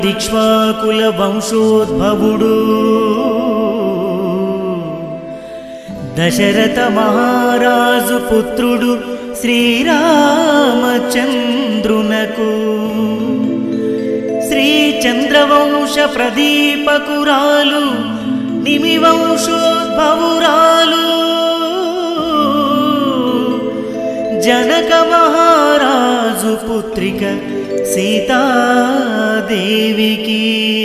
దిక్ష్వాకుల వంశోద్భవుడు దశరథ మహారాజు పుత్రుడు శ్రీరామచంద్రునకు శ్రీ చంద్రవంశ ప్రదీపకురాలు నిమివంశోద్భవురాలు జనక మహారాజు పుత్రిక సీతాదేవికి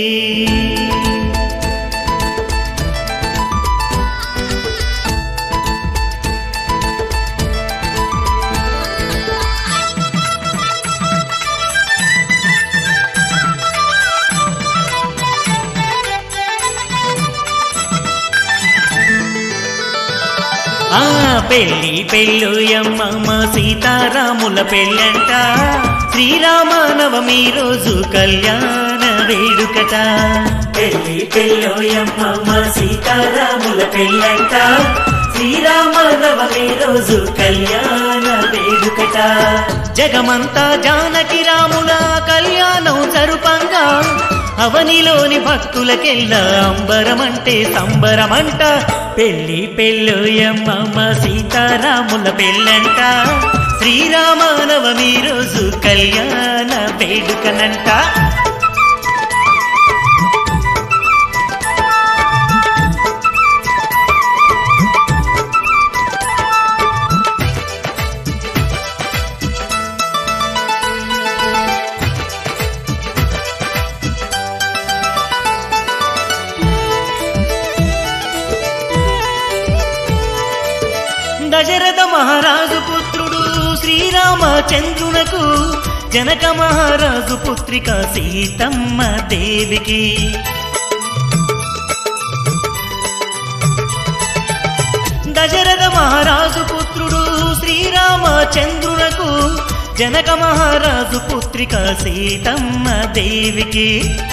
ఆ పెళ్ళి పెళ్ళుయమ్మ సీతారాముల పెళ్ళంట శ్రీరామనవమి రోజు కళ్యాణ వేడుకట పెళ్ళి పెళ్ళోయమ్మ సీతారాముల పెళ్ళంట శ్రీరామనవమి రోజు కళ్యాణ వేడుకట జగమంతా జానకి రాముల కళ్యాణం జరుపంగా అవనిలోని భక్తులకెల్లా అంబరమంటే సంబరమంట పెళ్లి పెళ్ళోయమ్మ సీతారాముల పెళ్ళంట శ్రీరామనవమి రోజు కళ్యాణ వేడుకనంట దశరథ మహారాజు పుత్రుడు శ్రీరామచంద్రునకు జనక మహారాజు పుత్రిక సీతమ్మ దేవికి దశరథ మహారాజు పుత్రుడు శ్రీరామచంద్రునకు జనక మహారాజు పుత్రిక సీతమ్మ దేవికి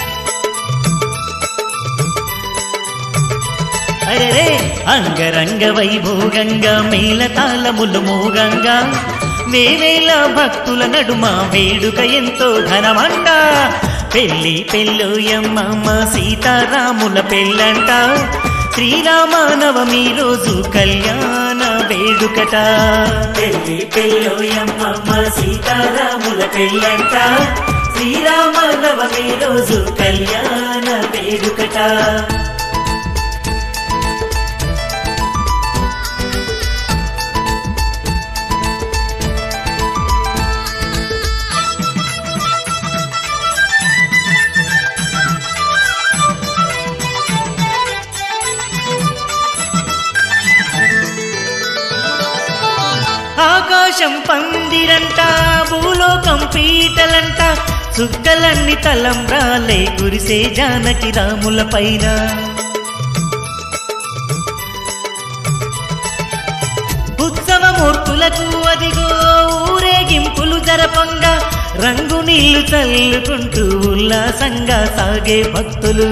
అరే అంగరంగ వైభోగంగా మేళతాళములు మోగంగా వేవేల భక్తుల నడుమ వేడుక ఎంతో ఘనమంట పెళ్లి పెళ్ళోయమ్మ సీతారాముల పెళ్ళంట శ్రీరామనవమి రోజు కళ్యాణ వేడుకట పెళ్లి పెళ్ళోయమ్మ సీతారాముల పెళ్ళంట శ్రీరామనవమి రోజు కళ్యాణ వేడుకట ఆకాశం పందిరంట భూలోకం పీటలంట చుక్కలన్నీ తలంబ్రాలే కురిసే జానకి రాముల పైన ఉత్సవమూర్తులకు అదిగో ఊరేగింపులు జరపంగా రంగు నీళ్లు చల్లుకుంటూ ఉల్లాసంగా సాగే భక్తులు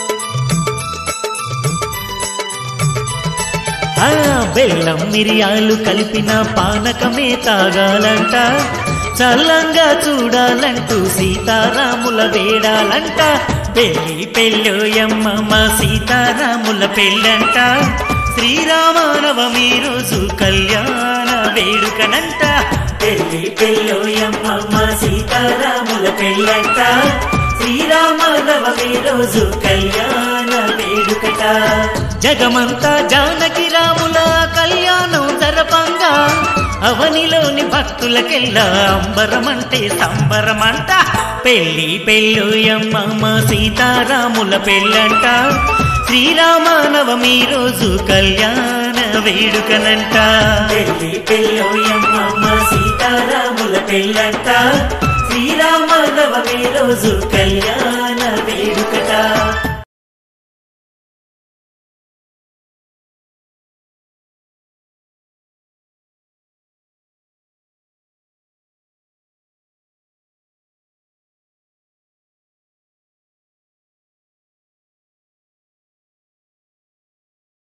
ఆ బెల్లం మిరియాలు కలిపిన పానకమే తాగాలంట చల్లంగా చూడాలంటూ సీతారాముల వేడాలంట పెళ్ళి పెళ్ళోయమ్మ మా సీతారాముల పెళ్ళంట శ్రీరామనవమి రోజు కళ్యాణ వేడుకనంట పెళ్ళి పెళ్ళోయమ్మ మా సీతారాముల పెళ్ళంట శ్రీరామనవమి రోజు కళ్యాణ వేడుకట జగమంతా జానకి రాముల కళ్యాణం జరపంగా అవనిలోని భక్తులకెల్లా అంబరమంటే సంబరమంట పెళ్లి పెళ్ళోయమ్మ సీతారాముల పెళ్ళంట శ్రీరామనవమి రోజు కళ్యాణ వేడుకనంట పెళ్లి పెళ్ళోయమ్మ సీతారాముల పెళ్ళంట శ్రీరామనవమి రోజు కళ్యాణ వేడుకట